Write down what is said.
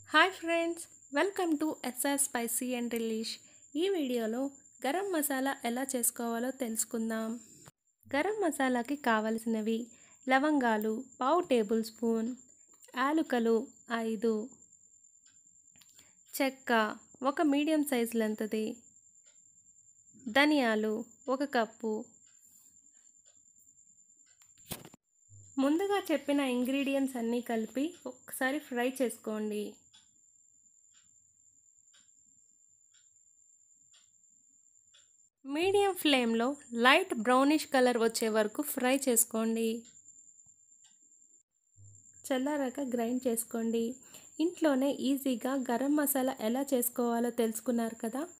hi friends welcome to SR spicy and relish ఈ వీడియోలో గరం మసాలా ఎలా చేసుకోవాలో తెలుసుకుందాం గరం మసాలాకి కావలసినవి లవంగాలు పావు టేబుల్ స్పూన్ యాలుకలు ఐదు చెక్క ఒక మీడియం సైజ్ లెంతది ధనియాలు ఒక కప్పు ముందుగా చెప్పిన ఇంగ్రీడియంట్స్ అన్నీ కలిపి ఒకసారి ఫ్రై చేసుకోండి మీడియం ఫ్లేమ్లో లైట్ బ్రౌనిష్ కలర్ వచ్చే వరకు ఫ్రై చేసుకోండి చల్లారాక గ్రైండ్ చేసుకోండి ఇంట్లోనే ఈజీగా గరం మసాలా ఎలా చేసుకోవాలో తెలుసుకున్నారు కదా